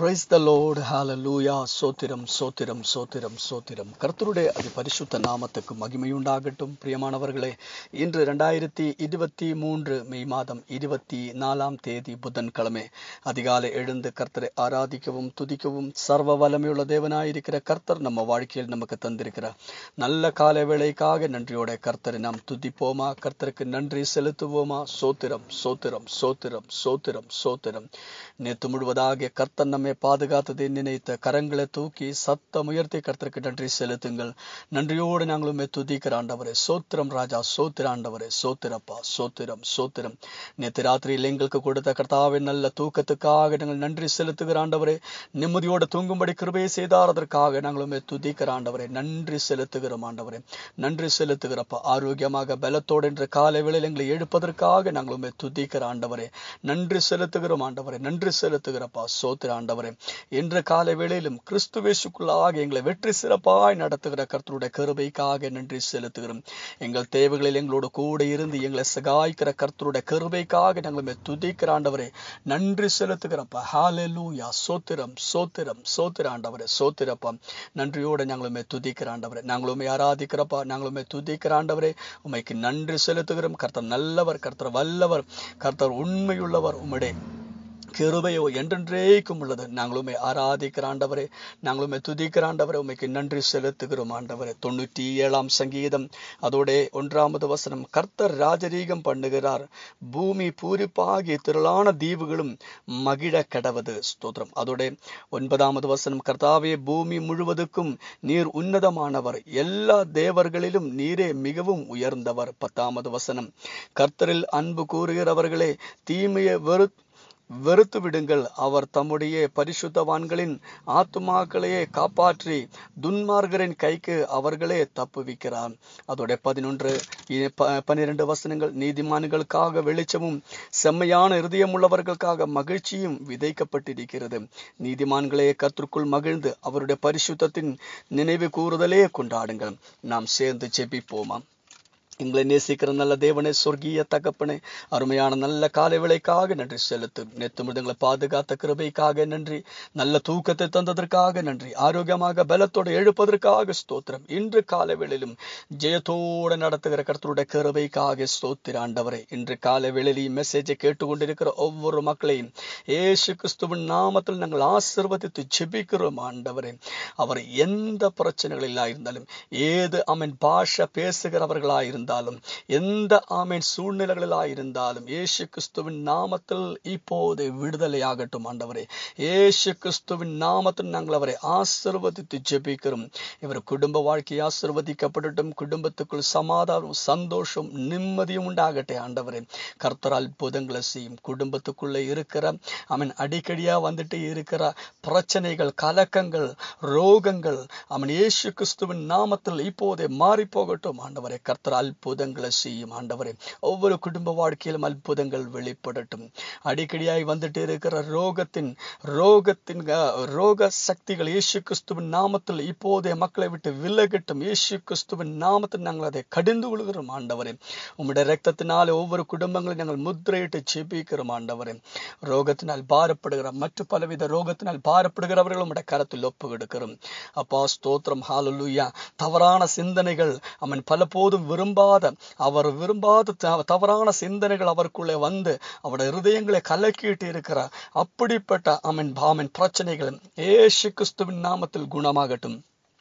Praise the lord ஹalleluya சோத்திரம் சோத்திரம் சோத்திரம் சோத்திரம் கர்த்தருடைய அதி பரிசுத்த நாமத்துக்கு மகிமையுண்டாகட்டும் பிரியமானவர்களே இன்று ரெண்டாயிரத்தி இருபத்தி மூன்று மே மாதம் இருபத்தி நாலாம் தேதி புதன்கிழமை அதிகாலை எழுந்து கர்த்தரை ஆராதிக்கவும் துதிக்கவும் சர்வ வல்லமையுள்ள தேவனாயிருக்கிற கர்த்தர் நம்ம வாழ்க்கையில் நமக்கு தந்திருக்கிறார் நல்ல கால வேளைக்காக நன்றியோட கர்த்தரை நாம் துதிப்போமா கர்த்தருக்கு நன்றி செலுத்துவோமா சோத்திரம் சோத்திரம் சோத்திரம் சோத்திரம் சோத்திரம் நேற்று முழுவதாக கர்த்தர் நம்மை பாதுகாத்ததை நினைத்த கரங்களை தூக்கி சத்தம் உயர்த்தி கர்த்தருக்கு நன்றி செலுத்துங்கள் நன்றியோடு நாங்களுமே துதிக்கிற ஆண்டவரே சோத்திரம் ராஜா சோத்திர ஆண்டவரே சோத்திரப்பா சோத்திரம் சோத்திரம் நேற்று ராத்திரியில் எங்களுக்கு கொடுத்த கர்த்தாவின் நல்ல தூக்கத்துக்காக நாங்கள் நன்றி செலுத்துகிற ஆண்டவரே நிம்மதியோடு தூங்கும்படி கிருபையை செய்தார் அதற்காக நாங்களுமே துதிக்கிற ஆண்டவரே நன்றி செலுத்துகிறோம் ஆண்டவரே நன்றி செலுத்துகிறப்பா ஆரோக்கியமாக பலத்தோடு என்ற காலை வேளையில் எங்களை எழுப்பதற்காக நாங்களுமே துதிக்கிற ஆண்டவரே நன்றி செலுத்துகிறோம் ஆண்டவரே நன்றி செலுத்துகிறப்பா சோத்திர ஆண்டவரே இன்று காலை வேளையிலும் கிறிஸ்துவேசுக்குள்ளாக எங்களை வெற்றி சிறப்பாய் நடத்துகிற கர்த்தருடைய கருபைக்காக நன்றி செலுத்துகிறோம் எங்கள் தேவைகளில் எங்களோடு கூட இருந்து எங்களை சகாய்க்கிற கர்த்தருடைய கருபைக்காக நாங்களுமே துதிக்கிற ஆண்டவரே நன்றி செலுத்துகிறப்பா ஹாலெலூயா சோத்திரம் சோத்திரம் சோத்திர ஆண்டவரே சோத்திரப்பா நன்றியோடு நாங்களுமே துதிக்கிற ஆண்டவரே நாங்களுமே ஆராதிக்கிறப்பா நாங்களுமே துதிக்கிற ஆண்டவரே உமைக்கு நன்றி செலுத்துகிறோம் கர்த்தர் நல்லவர் கர்த்தர் வல்லவர் கர்த்தர் உண்மையுள்ளவர் உம்முடைய கிருபையோ என்றென்றேக்கும் உள்ளது நாங்களுமே ஆராதிக்கிற ஆண்டவரே நாங்களுமே துதிக்கிற ஆண்டவரே உமைக்கு நன்றி செலுத்துகிறோம் ஆண்டவரே தொண்ணூற்றி ஏழாம் சங்கீதம் அதோட ஒன்றாமது வசனம் கர்த்தர் ராஜரீகம் பண்ணுகிறார் பூமி பூரிப்பாகி திரளான தீவுகளும் மகிழ கடவது ஸ்தோத்திரம் அதோட ஒன்பதாவது வசனம் கர்த்தாவே பூமி முழுவதுக்கும் நீர் உன்னதமானவர் எல்லா தேவர்களிலும் நீரே மிகவும் உயர்ந்தவர் பத்தாவது வசனம் கர்த்தரில் அன்பு கூறுகிறவர்களே தீமையை வெறு வெறுத்து விடுங்கள் அவர் தம்முடைய பரிசுத்தவான்களின் ஆத்துமாக்களையே காப்பாற்றி துன்மார்கரின் கைக்கு அவர்களே தப்புவிக்கிறார் அதோட பதினொன்று பன்னிரண்டு வசனங்கள் நீதிமான்களுக்காக வெளிச்சமும் செம்மையான இருதயம் உள்ளவர்களுக்காக மகிழ்ச்சியும் விதைக்கப்பட்டிருக்கிறது நீதிமான்களே கத்திற்குள் மகிழ்ந்து அவருடைய பரிசுத்தத்தின் நினைவு கூறுதலே கொண்டாடுங்கள் நாம் சேர்ந்து செபிப்போமா எங்களை நேசிக்கிற நல்ல தேவனே சொர்க்கிய தகப்பனே அருமையான நல்ல காலை விலைக்காக நன்றி செலுத்து நெத்து மிருதங்களை பாதுகாத்த கிருபைக்காக நன்றி நல்ல தூக்கத்தை தந்ததற்காக நன்றி ஆரோக்கியமாக பலத்தோடு எழுப்பதற்காக ஸ்தோத்திரம் இன்று காலை வேளையிலும் ஜெயத்தோடு நடத்துகிற கருத்துடைய கிருபைக்காக ஸ்தோத்திர ஆண்டவரை இன்று காலை வேளையிலும் மெசேஜை கேட்டுக்கொண்டிருக்கிற ஒவ்வொரு மக்களையும் ஏசு கிறிஸ்துவின் நாமத்தில் நாங்கள் ஆசிர்வதித்து ஜெபிக்கிறோம் ஆண்டவரே அவர் எந்த பிரச்சனைகளில் இருந்தாலும் ஏது அவன் பாஷை பேசுகிறவர்களாக இருந்தாலும் எந்த ஆமேன் சூழ்நிலைகளிலா இருந்தாலும் ஏசு கிறிஸ்துவின் நாமத்தில் இப்போது விடுதலையாகட்டும் ஆண்டவரே ஏசு கிறிஸ்துவின் நாமத்தில் நாங்கள் அவரை ஆசிர்வதித்து ஜெபிக்கிறோம் இவர் குடும்ப வாழ்க்கை ஆசிர்வதிக்கப்படட்டும் குடும்பத்துக்குள் சமாதானம் சந்தோஷம் நிம்மதியும் உண்டாகட்டே ஆண்டவரே கர்த்தர் அற்புதங்களை செய்யும் குடும்பத்துக்குள்ளே இருக்கிற அவன் அடிக்கடியா வந்துட்டு இருக்கிற பிரச்சனைகள் கலக்கங்கள் ரோகங்கள் அவன் ஏசு கிறிஸ்துவின் நாமத்தில் இப்போதே மாறி போகட்டும் ஆண்டவரே கர்த்தர் அற்புதங்களை செய்யும் ஆண்டவரே ஒவ்வொரு குடும்ப வாழ்க்கையிலும் அற்புதங்கள் வெளிப்படட்டும் அடிக்கடியாய் வந்துட்டு இருக்கிற ரோகத்தின் ரோகத்தின் ரோக சக்திகள் இயேசு கிறிஸ்துவின் நாமத்தில் இப்போதைய மக்களை விட்டு விலகட்டும் இயேசு கிறிஸ்துவின் நாமத்தில் நாங்கள் அதை கடிந்து கொள்கிறோம் ஆண்டவரே உம்முடைய ரத்தத்தினால ஒவ்வொரு குடும்பங்களையும் நாங்கள் முத்திரையிட்டு செபிக்கிறோம் ஆண்டவரே ரோகத்தினால் பாரப்படுகிற மற்ற பலவித ரோகத்தினால் பாரப்படுகிறவர்கள் உம்முடைய கரத்தில் ஒப்பு எடுக்கிறோம் அப்பா ஸ்தோத்திரம் ஹாலலுயா தவறான சிந்தனைகள் அவன் பல போதும் விரும்பாத அவர் விரும்பாத தவறான சிந்தனைகள் அவருக்குள்ளே வந்து அவருடைய இருதயங்களை கலக்கிட்டு இருக்கிற அப்படிப்பட்ட அவன் பாமன் பிரச்சனைகள் ஏசு கிறிஸ்துவின் நாமத்தில் குணமாகட்டும்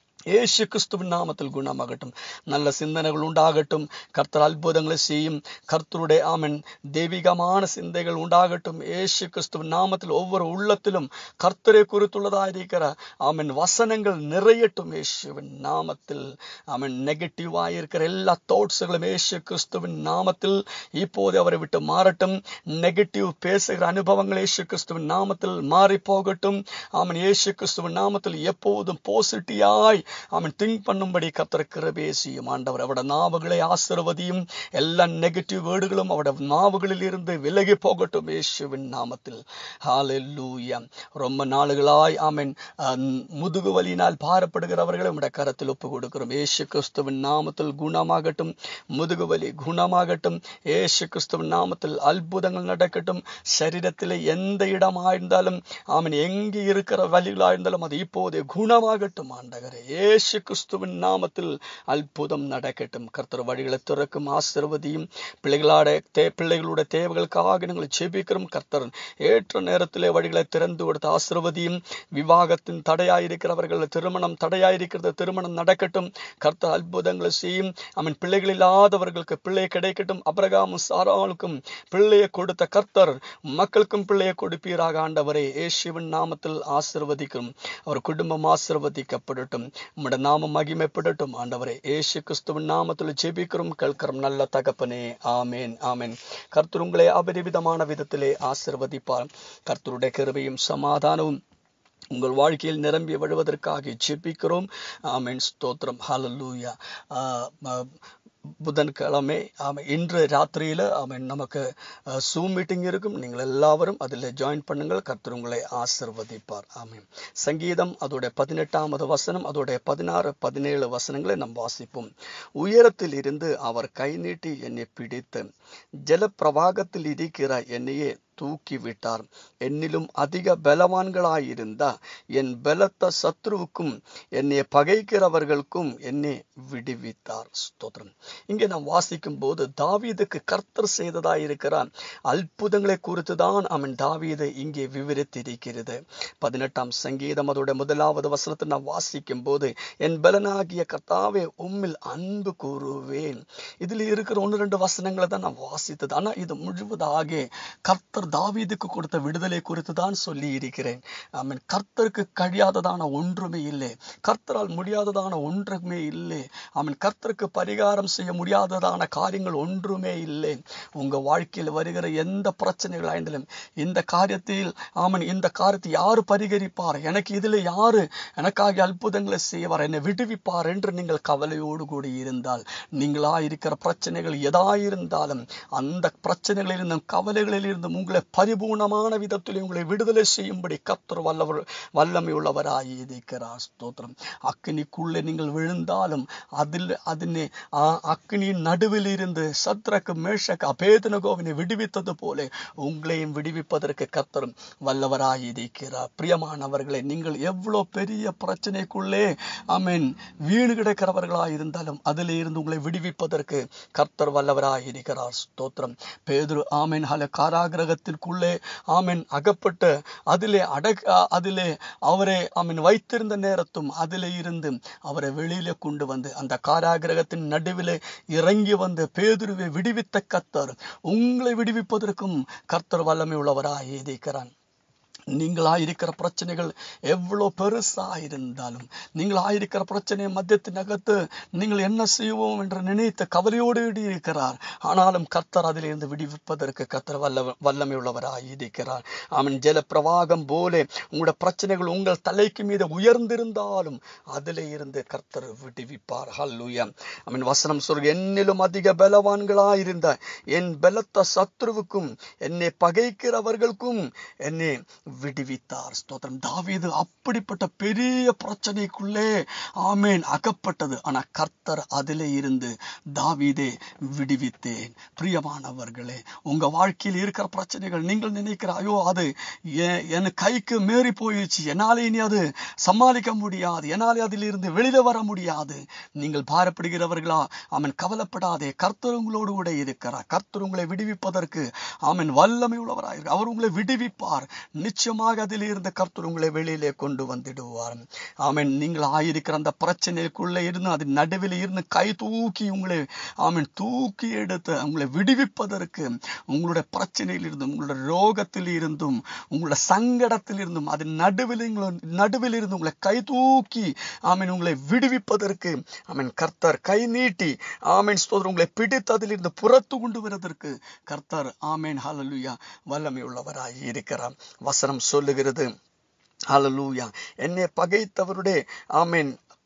ஏசு கிறிஸ்துவின் நாமத்தில் குணமாகட்டும் நல்ல சிந்தனைகள் உண்டாகட்டும் கர்த்தர் அற்புதங்களை செய்யும் கர்த்தருடைய ஆமன் தெய்வீகமான சிந்தைகள் உண்டாகட்டும் ஏசு கிறிஸ்துவின் நாமத்தில் ஒவ்வொரு உள்ளத்திலும் கர்த்தரை குறித்துள்ளதாயிருக்கிற ஆமன் வசனங்கள் நிறையட்டும் இயேசுவின் நாமத்தில் ஆமன் நெகட்டிவாக இருக்கிற எல்லா தாட்ஸுகளும் ஏசு கிறிஸ்துவின் நாமத்தில் இப்போது அவரை விட்டு மாறட்டும் நெகட்டிவ் பேசுகிற அனுபவங்கள் ஏசு கிறிஸ்துவின் நாமத்தில் மாறி போகட்டும் ஆமன் ஏசு கிறிஸ்துவின் நாமத்தில் எப்போதும் பாசிட்டிவாய் ஆமென் திங்க் பண்ணும்படி கர்த்தர் கிருபையை செய்யும் ஆண்டவர் அவட நாவுகளை ஆசிர்வதியும் எல்லா நெகட்டிவ் வேர்டுகளும் அவட நாவுகளில் இருந்து விலகி போகட்டும் இயேசுவின் நாமத்தில் ஹalleluya ரொம்ப நாளுகளாய் ஆமென் அஹ், முதுகு வலியினால் பாரப்படுகிறவர்களை உம்முடைய கரத்தில் ஒப்பு கொடுக்கிறோம் இயேசு கிறிஸ்துவின் நாமத்தில் குணமாகட்டும் முதுகு வலி குணமாகட்டும் இயேசு கிறிஸ்துவின் நாமத்தில் அற்புதங்கள் நடக்கட்டும் சரீரத்தில் எந்த இடமாயிருந்தாலும் ஆமென் எங்கே இருக்கிற வலிகளாயிருந்தாலும் அது இப்போதே குணமாகட்டும் ஆண்டகரே இயேசு கிறிஸ்துவின் நாமத்தில் அற்புதம் நடக்கட்டும் கர்த்தர் வழிகளை திறக்கும் ஆசிர்வதியும் பிள்ளைகளோட தே பிள்ளைகளுடைய தேவைகளுக்காக நாங்கள் ஜெபிக்கிறோம் கர்த்தர் ஏற்ற நேரத்திலே வழிகளை திறந்து கொடுத்த ஆசிர்வதியும் விவாகத்தின் தடையாயிருக்கிறவர்கள் திருமணம் தடையாயிருக்கிறது திருமணம் நடக்கட்டும் கர்த்தர் அற்புதங்களை செய்யும் அவன் பிள்ளைகள் இல்லாதவர்களுக்கு பிள்ளை கிடைக்கட்டும் அபிரகாமும் சாராளுக்கும் பிள்ளையை கொடுத்த கர்த்தர் மக்களுக்கும் பிள்ளையை கொடுப்பீராக ஆண்டவரே இயேசுவின் நாமத்தில் ஆசிர்வதிக்கும் அவர் குடும்பம் ஆசிர்வதிக்கப்படட்டும் உம்முடைய நாமம் மகிமைப்படட்டும் ஆண்டவரே இயேசு கிறிஸ்துவின் நாமத்தில் ஜெபிக்கிறோம் கேட்கிறோம் நல்ல தகப்பனே ஆமேன் ஆமேன் கர்த்தர் உங்களை அபரிவிதமான விதத்திலே ஆசிர்வதிப்பார் கர்த்தருடைய கிருபையும் சமாதானமும் உங்கள் வாழ்க்கையில் நிரம்பி வழுவதற்காக ஜெபிக்கிறோம் ஆமென் ஸ்தோத்திரம் ஹalleluya புதன்கிழமை ஆமாம் இன்று ராத்திரியில் ஆமாம் நமக்கு சூம் மீட்டிங் இருக்கும் நீங்கள் எல்லாவரும் அதில் ஜாயின் பண்ணுங்கள் கர்த்தர் உங்களை ஆசிர்வதிப்பார் ஆமாம் சங்கீதம் அதோடைய பதினெட்டாவது வசனம் அதோடைய பதினாறு பதினேழு வசனங்களை நாம் வாசிப்போம் உயரத்தில் இருந்து அவர் கை நீட்டி என்னை பிடித்து ஜல பிரவாகத்தில் இருக்கிற என்னையே தூக்கி விட்டார் என்னிலும் அதிக பலவான்களாயிருந்த என் பலத்த சத்ருவுக்கும் என்னை பகைக்கிறவர்களுக்கும் என்னை விடுவித்தார் ஸ்தோத்திரம் இங்கே நாம் வாசிக்கும் போது தாவீதுக்கு கர்த்தர் செய்ததாயிருக்கிறான் அற்புதங்களை குறித்து தான் அவன் தாவீது இங்கே விவரித்திருக்கிறது பதினெட்டாம் சங்கீதம் அதோட முதலாவது வசனத்தை நான் வாசிக்கும் போது என் பலனாகிய கர்த்தாவே உம்மில் அன்பு கூறுவேன் இதில் இருக்கிற ஒன்று ரெண்டு வசனங்களை தான் நான் வாசித்தது ஆனா இது முழுவதாக கர்த்தர் தாவீதுக்கு கொடுத்த விடுதலை குறித்து தான் சொல்லி இருக்கிறேன் ஆமென் கர்த்தருக்கு കഴിയാததான ஒன்றுமே இல்லை கர்த்தரால் முடியாததான ஒன்றுமே இல்லை ஆமென் கர்த்தருக்கு பரிகாரம் செய்ய முடியாததான காரியங்கள் ஒன்றுமே இல்லை உங்க வாழ்க்கையில் வருகிற எந்த பிரச்சனைகள் ஆயிருந்தாலும் இந்த காரியத்தில் ஆமன் இந்த காரியத்தை யாரு பரிகரிப்பார் எனக்கு இதுல யாரு எனக்காக அற்புதங்களை செய்வார் என்னை விடுவிப்பார் என்று நீங்கள் கவலையோடு கூடி இருந்தால் நீங்களா இருக்கிற பிரச்சனைகள் எதாயிருந்தாலும் அந்த பிரச்சனைகளில் இருந்தும் கவலைகளில் இருந்தும் உங்களை பரிபூர்ணமான விதத்தில் உங்களை விடுதலை செய்யும்படி கத்தர் வல்லவர் வல்லமை உள்ளவராய் இருக்கிறார் ஸ்தோத்திரம் அக்கினிக்குள்ளே நீங்கள் விழுந்தாலும் அதில் அதினே அக்கினியின் நடுவில் இருந்து சத்ரக்கு மேஷக்கு அபேதனகோவினை விடுவித்தது போல உங்களையும் விடுவிப்பதற்கு கத்தரும் வல்லவராய் இருக்கிறார் பிரியமானவர்களே நீங்கள் எவ்வளவு பெரிய பிரச்சனைக்குள்ளே ஆமீன் வீணு கிடக்கிறவர்களாய் இருந்தாலும் அதிலே இருந்து உங்களை விடுவிப்பதற்கு கர்த்தர் வல்லவராய் இருக்கிறார் ஸ்தோத்திரம் பேதுரு ஆமீன் ஹல காராகிரகத்திற்குள்ளே ஆமீன் அகப்பட்டு அதிலே அடக் அதிலே அவரை ஆமீன் வைத்திருந்த நேரத்தும் அதிலே இருந்து அவரை வெளியில கொண்டு வந்து அந்த காராகிரகத்தின் நடுவிலே இறங்கி வந்து பேதுருவை விடுவித்த கர்த்தர் உங்களை விடுவிப்பதற்கும் கர்த்தர் வல்லமை உள்ளவராய் இருக்கிறான் நீங்களாயிருக்கிற பிரச்சனைகள் எவ்வளவு பெருசா இருந்தாலும் நீங்களாயிருக்கிற பிரச்சனையை மத்தியத்தின் அகத்து நீங்கள் என்ன செய்வோம் என்று நினைத்த கவலையோடு இருக்கிறார் ஆனாலும் கர்த்தர் அதிலிருந்து விடுவிப்பதற்கு கர்த்தர் வல்ல வல்லமை உள்ளவராய் இருக்கிறார் அவன் ஜல பிரவாகம் போல உங்களோட பிரச்சனைகள் உங்கள் தலைக்கு மீது உயர்ந்திருந்தாலும் அதிலே இருந்து கர்த்தர் விடுவிப்பார் ஹல்லுயா அவன் வசனம் சொல்ற என்னிலும் அதிக பலவான்களாயிருந்த என் பலத்த சத்ருவுக்கும் என்னை பகைக்கிறவர்களுக்கும் என்னை விடுவித்தார் ஸ்தோத்திரம் தாவீது அப்படிப்பட்ட பெரிய பிரச்சனைக்குள்ளே ஆமேன் அகப்பட்டது ஆனா கர்த்தர் அதிலே இருந்து தாவீதே விடுவித்தேன் பிரியமானவர்களே உங்க வாழ்க்கையில் இருக்கிற பிரச்சனைகள் நீங்கள் நினைக்கிற ஐயோ அது என் கைக்கு மீறி போயிடுச்சு என்னாலே இனி அது சமாளிக்க முடியாது என்னாலே அதிலிருந்து வெளியில வர முடியாது நீங்கள் பாரப்படுகிறவர்களா அவன் கவலைப்படாதே கர்த்தர் உங்களோடு கூட இருக்கிறார் கர்த்தர் உங்களை விடுவிப்பதற்கு அவன் வல்லமை உள்ளவராக அவர் உங்களை விடுவிப்பார் நிச்சயமாக அதில் இருந்த கர்த்தர் உங்களை வெளியிலே கொண்டு வந்துடுவார் ஆமன் நீங்கள் ஆயிருக்கிற அந்த பிரச்சனைக்குள்ளே இருந்து அது நடுவில் இருந்து கை தூக்கி உங்களை ஆமன் தூக்கி எடுத்து உங்களை விடுவிப்பதற்கு உங்களுடைய பிரச்சனையில் இருந்தும் உங்களுடைய ரோகத்தில் இருந்தும் உங்களுடைய சங்கடத்தில் இருந்தும் அது நடுவில் நடுவில் இருந்து உங்களை கை தூக்கி ஆமீன் உங்களை விடுவிப்பதற்கு ஆமீன் கர்த்தர் கை நீட்டி ஆமீன் ஸ்தோத்திரம் உங்களை பிடித்ததில் இருந்து புறத்து கொண்டு வருவதற்கு கர்த்தர் ஆமேன் ஹalleluya வல்லமை உள்ளவராய் இருக்கிறார் வசனம் சொல்லுகிறது ஹalleluya என்னை பகைத்தவருடைய ஆமேன்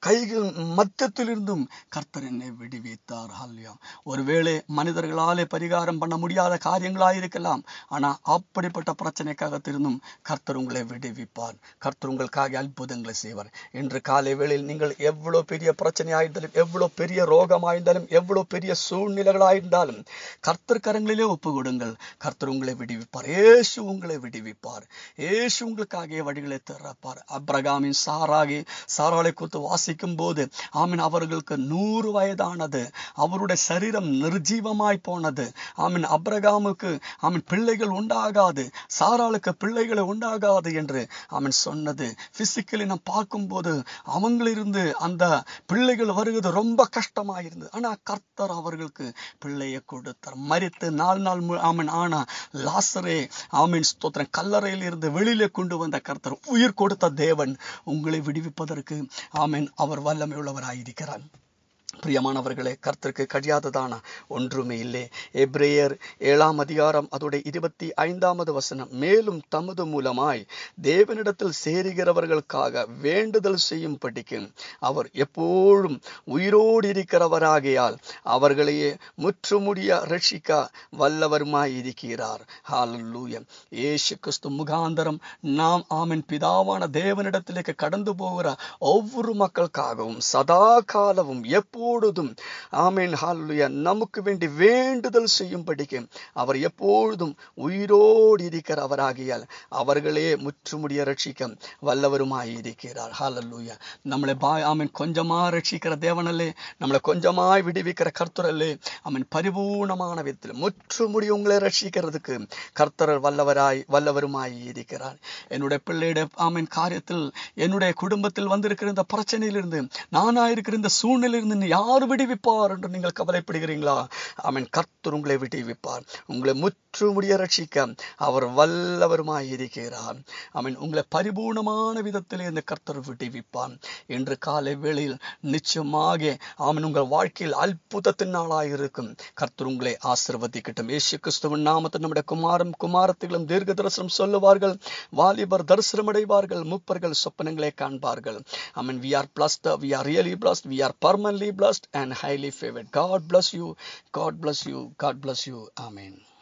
கைகள் மத்தியத்திலிருந்தும் கர்த்தர் என்னை விடுவித்தார் ஹல்லியா ஒருவேளை மனிதர்களாலே பரிகாரம் பண்ண முடியாத காரியங்களாயிருக்கலாம் ஆனா அப்படிப்பட்ட பிரச்சனைக்காகத்திருந்தும் கர்த்தர் உங்களை விடுவிப்பார் கர்த்தர் உங்களுக்காக அற்புதங்களை செய்வார் இன்று காலை வேளையில் நீங்கள் எவ்வளவு பெரிய பிரச்சனையாயிருந்தாலும் எவ்வளவு பெரிய ரோகமாயிருந்தாலும் எவ்வளவு பெரிய சூழ்நிலைகளாயிருந்தாலும் கர்த்தர் கரங்களிலே ஒப்பு கொடுங்கள் கர்த்தர் உங்களை விடுவிப்பார் ஏசு உங்களை விடுவிப்பார் ஏசு உங்களுக்காக வழிகளை திறப்பார் அப்ரகாமின் சாராகி சாராளை கூத்து வாசிக்கும் போது ஆமீன் அவர்களுக்கு நூறு வயதானது அவருடைய சரீரம் நிர்ஜீவமாய் போனது ஆமீன் அப்ரகாமுக்கு ஆமீன் பிள்ளைகள் உண்டாகாது சாராளுக்கு பிள்ளைகளை உண்டாகாது என்று அவன் சொன்னது பிசிக்கலி நாம் பார்க்கும்போது அவங்களிருந்து அந்த பிள்ளைகள் வருகிறது ரொம்ப கஷ்டமா இருந்தது ஆனா கர்த்தர் அவர்களுக்கு பிள்ளையை கொடுத்தார் மறித்து நாலு நாள் மு- ஆமீன் ஆனா லாசரே ஆமீன் ஸ்தோத்திரம் கல்லறையில் இருந்து வெளியிலே கொண்டு வந்த கர்த்தர் உயிர் கொடுத்த தேவன் உங்களை விடுவிப்பதற்கு ஆமீன் அவர் வல்லமை உள்ளவராயிருக்கிறார் பிரியமானவர்களே கர்த்தருக்கு கழியாததான ஒன்றுமே இல்லை எப்ரேயர் ஏழாம் அதிகாரம் அதோட இருபத்தி ஐந்தாவது வசனம் மேலும் தமது மூலமாய் தேவனிடத்தில் சேருகிறவர்களுக்காக வேண்டுதல் செய்யும் படிக்கு அவர் எப்போதும் உயிரோடு இருக்கிறவராகையால் அவர்களையே முற்றுமுடிய ரட்சிக்க வல்லவருமாய் இருக்கிறார் ஹalleluya இயேசு கிறிஸ்து முகாந்தரம் நாம் ஆமென் பிதாவான தேவனிடத்திലേക്ക് கடந்து போகிற ஒவ்வொரு மக்களுக்காகவும் சதா காலமும் எப்பொழுதும் ஆமென் ஹalleluya நமக்கு வேண்டி வேண்டுதல் செய்யும்படிக்கு அவர் எப்பொழுதும் உயிரோடு இருக்கிறவராகியால் அவர்களே முற்றுமுடிய ரட்சிக்க வல்லவருமாய் இருக்கிறார் ஹalleluya நம்மளை பாய் ஆமென் கொஞ்சமா ரட்சிக்கிற தேவனல்லே நம்மளை கொஞ்சமாய் விடுவிக்கிற கர்த்தரல்லே ஆமென் பரிபூர்ணமான விதத்தில் முற்றுமுடி உங்களை ரட்சிக்கிறதுக்கு கர்த்தர் வல்லவராய் வல்லவருமாய் இருக்கிறார் என்னுடைய பிள்ளையுடைய ஆமென் காரியத்தில் என்னுடைய குடும்பத்தில் வந்திருக்கிற இந்த பிரச்சனையிலிருந்து நானா இருக்கிற இந்த சூழ்நிலையிலிருந்து என்னை யார் விடுவிப்பார் என்று நீங்கள் கவலைப்படுகிறீங்களா ஆமென் கர்த்தர் உங்களை விடுவிப்பார் உங்களை முற்றுமுடிய ரட்சிக்க அவர் வல்லவருமாய் இருக்கிறார் ஆமென் உங்களை பரிபூர்ணமான விதத்திலே இந்த கர்த்தர் விடுவிப்பான் இன்று காலை வேளையில் நிச்சயமாக ஆமென் உங்கள் வாழ்க்கையில் அற்புதத்தின் நாளாக இருக்கும் கர்த்தர் உங்களை ஆசிர்வதிக்கட்டும் இயேசு கிறிஸ்துவின் நாமத்தில் நம்முடைய குமாரம் குமாரத்திகளும் தீர்க்க தரிசனம் சொல்லுவார்கள் வாலிபர் தரிசனம் அடைவார்கள் மூப்பர்கள் சொப்பனங்களை காண்பார்கள் I mean, we are blessed, we are really blessed, we are permanently blessed and highly favored. God bless you, God bless you, God bless you. Amen.